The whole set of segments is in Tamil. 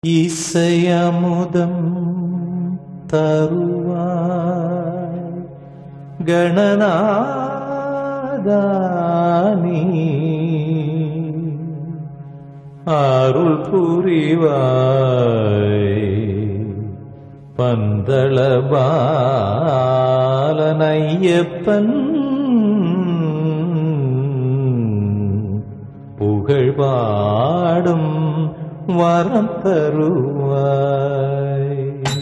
இசையமுதம் தருவாய் கணநாதானி அருள் புரிவாய் பந்தள பாலனையப்பன் புகழ் பாடும் வரம் தருவாய்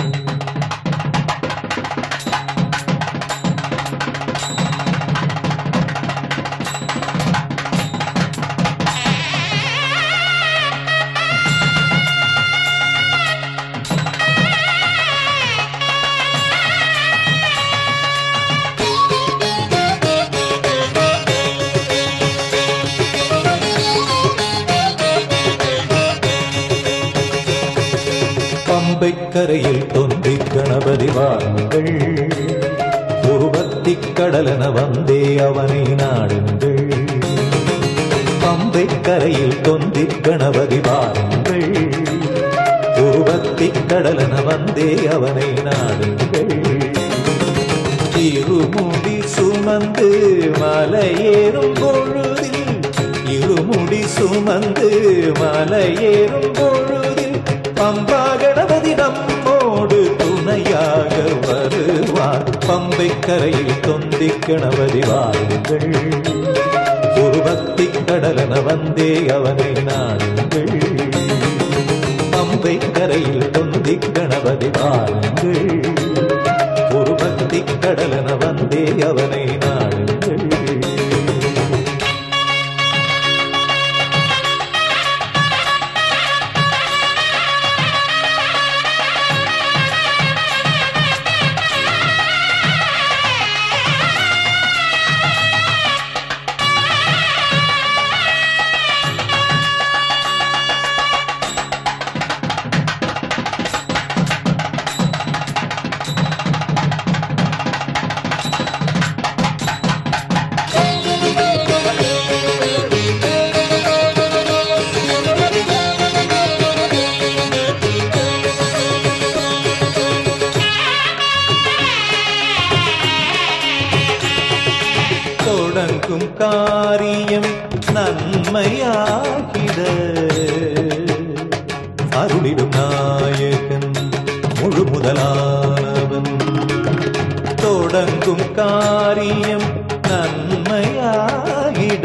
பம்பைக் கரையில் தொந்தி கணபதி வாருங்கள் உருவத்திக் கடலென வந்தே அவனை நாடுங்கள் பம்பைக் கரையில் தொந்தி கணபதி வாருங்கள் உருவத்திக் கடலென வந்தே அவனை நாடுங்கள் இருமுடி சுமந்து மலையேறும் பொழுதில் இருமுடி சுமந்து மலையேறும் பொழுதில் பம்பா கணபதி நம்மோடு துணையாக வருவார் பம்பை கரையில் தொந்தி கணபதி வாருங்கள் ஒரு பக்தி கடலென வந்தே அவனை நாடுங்கள் பம்பை கரையில் தொந்தி கணபதி வாருங்கள் ஒரு பக்தி கடலென வந்தே அவனை நாடுங்கள் தொடங்கும் காரியம் நன்மையாகிட அருளிடும் நாயகன் முழு முதலானவன் தொடங்கும் காரியம் நன்மையாகிட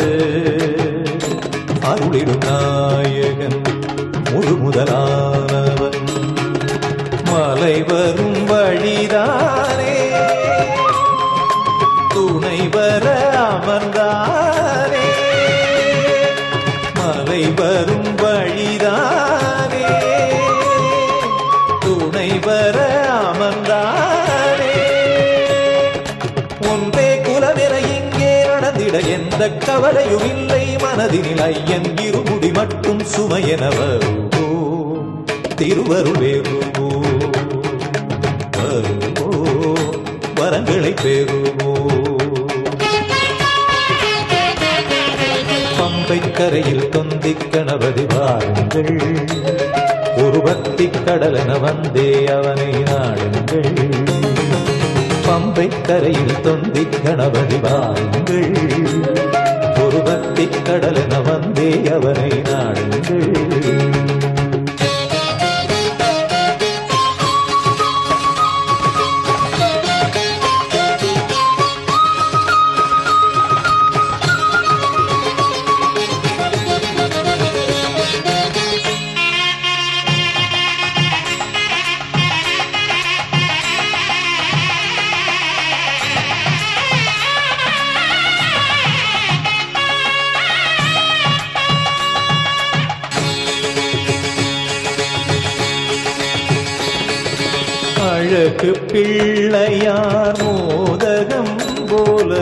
அருளிடும் நாயகன் முழு முதலானவன் மலை வரும் வழிதானே துணை வர அமர்ந்தானே மலை வரும் வழிதானே துணை வர அமர்ந்தானே ஒன்றே குலவென இங்கே நடந்திட எந்த கவலையும் இல்லை மனதினில் ஐயன் இருமுடி மட்டும் சுமையென வருவோ திருவருள் வேறுவோ வருவோ வரங்களை பெறுவோ பம்பை கரையில் தொந்தி கணபதி வாருங்கள் ஒரு பக்தி கடலென வந்தே அவனை நாடுங்கள் பம்பை கரையில் தொந்தி கணபதி வாருங்கள் ஒரு பக்தி கடலென வந்தே அவனை நாடுங்கள் அழகு பிள்ளையார் மோதகம் போல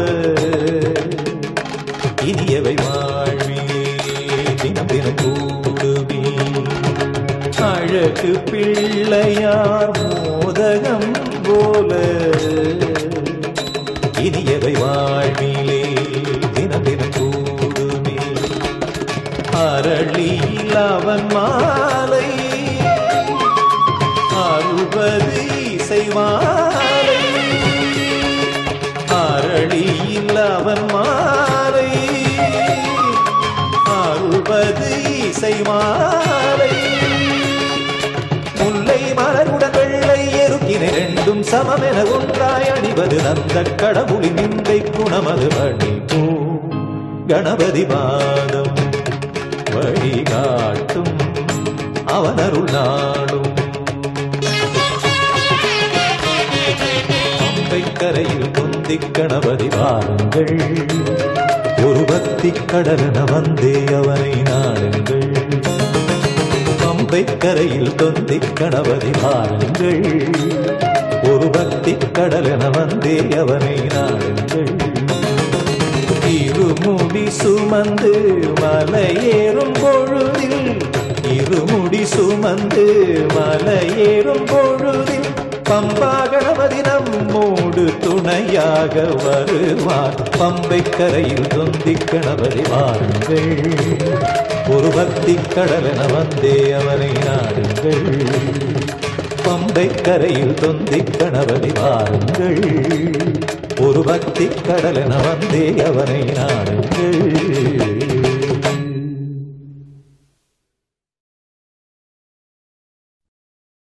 இனியவை வாழ்விலே தினம் தினம் கூடுமே அழகு பிள்ளையார் மோதகம் போல இனியவை வாழ்விலே தினம் தினம் கூடுமே அரளியில் அவன் மாலை சமமென ஒன்றாய் அணிவது நந்த கடவுளின் நிந்தை குணமது வழி போ கணபதி பாதம் வழிகாட்டும் அவனருள் நாடும் பம்பை கரையில் பொந்திக் கணபதி வாருங்கள் ஒரு பக்தி கடலென வந்தே அவனை நாடுங்கள் பம்பை கரையில் தொந்திக் கணபதி வாருங்கள் ஒரு பக்தி கடலென வந்தே அவனை நாடுங்கள் இருமுடி சுமந்து மலையேறும் பொழுதில் இருமுடி சுமந்து மலையேறும் பொழுதில் பம்பா கணபதி நம்மோடு துணையாக வருவார் பம்பை கரையில் தொந்தி கணபதி வாருங்கள் ஒரு பக்தி கடலென வந்தே அவனை நாடுங்கள் பம்பை கரையில் தொந்தி கணபதி வாருங்கள் ஒரு பக்தி கடலென வந்தே அவனை நாடுங்கள்